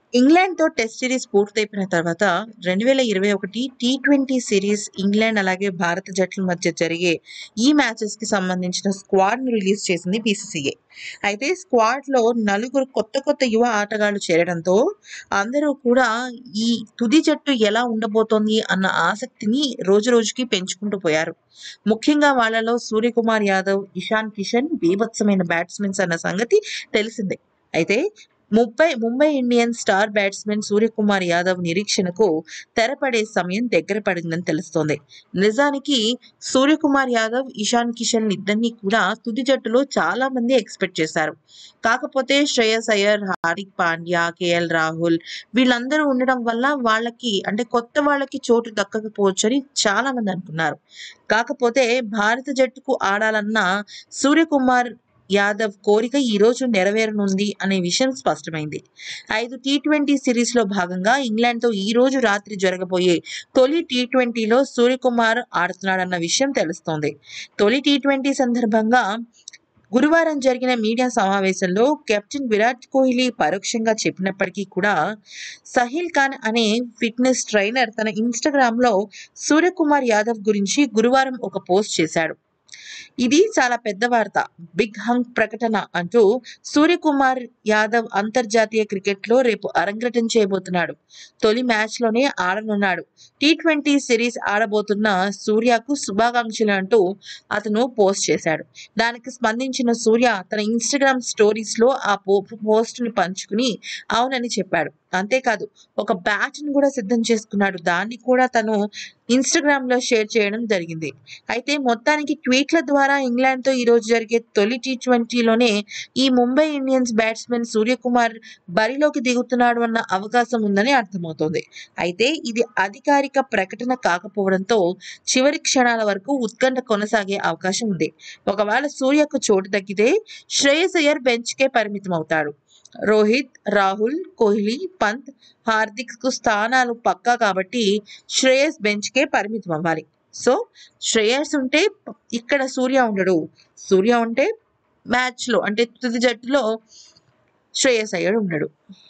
ఇంగ్లాండ్‌తో test series పూర్తయిపోయిన తర్వాత 2021 T20 series England అలాగే భారత జట్ల మధ్య జరిగే ఈ మ్యాచెస్‌కి సంబంధించిన స్క్వాడ్‌ను రిలీజ్ చేసింది బీసీసీఐ. అయితే స్క్వాడ్‌లో నలుగురు కొత్త కొత్త యువ ఆటగాళ్లు చేరడంతో అందరూ కూడా ఈ తుది జట్టు ఎలా ఉండబోతోంది అన్న ఆసక్తిని రోజురోజుకి పెంచుకుంటూ పోయారు. ముఖ్యంగా వాళ్ళలో సూర్యకుమార్ యాదవ్, ఇషాన్ కిషన్ బీభత్సమైన బ్యాట్స్‌మెన్స్ అన్న సంగతి తెలిసిందే. అయితే ముప్పై Mumbai Indians star batsman Suryakumar Yadav నిరీక్షణకు తెరపడే సమయం దగ్గర పడిందని తెలుస్తోంది. నిజానికి సూర్యకుమార్ యాదవ్, ఇషాన్ కిషన్‌లిద్దరినీ కూడా తుది జట్టులో చాలా మంది ఎక్స్‌పెక్ట్ చేశారు. కాకపోతే శ్రేయస్ అయ్యర్, హార్దిక్ పాండ్యా, కేఎల్ రాహుల్ వీళ్ళందరూ ఉండడం వల్ల వాళ్ళకి అంటే కొత్త వాళ్ళకి చోటు దక్కకపోవచ్చని చాలా మంది అనుకున్నారు. కాకపోతే భారత జట్టుకు ఆడాలన్న సూర్యకుమార్ యాదవ్ కోరిక ఈరోజు నెరవేరనుంది అనే విషయం స్పష్టమైంది. ఐదు టీ20 సిరీస్‌లో భాగంగా ఇంగ్లాండ్‌తో ఈరోజు రాత్రి జరగబోయే తొలి టీ20లో సూర్యకుమార్ ఆడుతున్నాడన్న విషయం తెలుస్తోంది. తొలి టీ20 సందర్భంగా గురువారం జరిగిన మీడియా సమావేశంలో కెప్టెన్ విరాట్ కోహ్లీ పరోక్షంగా చెప్పినప్పటికీ కూడా సహీల్ ఖాన్ అనే ఫిట్నెస్ ట్రైనర్ తన ఇన్‌స్టాగ్రామ్‌లో సూర్యకుమార్ యాదవ్ గురించి గురువారం ఒక పోస్ట్ చేశాడు. ఇది చాలా పెద్ద వార్త. బిగ్ హంక్ ప్రకటన అంటూ సూర్యకుమార్ యాదవ్ అంతర్జాతీయ క్రికెట్‌లో రేపు అరంగేట్రం చేయబోతున్నాడు. తొలి మ్యాచ్‌లోనే ఆడనున్నాడు. టీ20 సిరీస్ ఆడబోతున్న సూర్యకు శుభాకాంక్షలు అంటూ అతను పోస్ట్ చేశాడు. దానికి స్పందించిన సూర్య తన ఇన్‌స్టాగ్రామ్ స్టోరీస్‌లో ఆ పో పోస్ట్‌ని పంచుకుని అవునని చెప్పాడు. అంతేకాదు ఒక బ్యాట్‌ని కూడా సిద్ధం చేసుకున్నాడు. దాన్ని కూడా తను ఇన్‌స్టాగ్రామ్‌లో షేర్ చేయడం జరిగింది. అయితే మొత్తానికి ట్వీట్ల ద్వారా ఇంగ్లాండ్‌తో ఈరోజు జరిగే తొలి టీ20లోనే ఈ ముంబై ఇండియన్స్ బ్యాట్స్‌మన్ సూర్యకుమార్ బరిలోకి దిగుతున్నాడు అన్న అవకాశం ఉందని అర్థమవుతోంది. అయితే ఇది అధికారిక ప్రకటన కాకపోవడంతో చివరి క్షణాల వరకు ఉత్కంఠ కొనసాగే అవకాశం ఉంది. ఒకవేళ సూర్యకు చోటు దక్కితే శ్రేయస్ అయ్యర్ బెంచ్‌కే పరిమితమవుతాడు. రోహిత్, రాహుల్, కోహ్లీ, పంత్, హార్దిక్‌కు స్థానాలు పక్కా కాబట్టి శ్రేయస్ బెంచ్‌కే పరిమితమవ్వాలి. సో శ్రేయస్ ఉంటే ఇక్కడ సూర్య ఉండడు. సూర్య ఉంటే మ్యాచ్‌లో అంటే తుది జట్టులో శ్రేయస్ అయ్యర్ ఉండడు.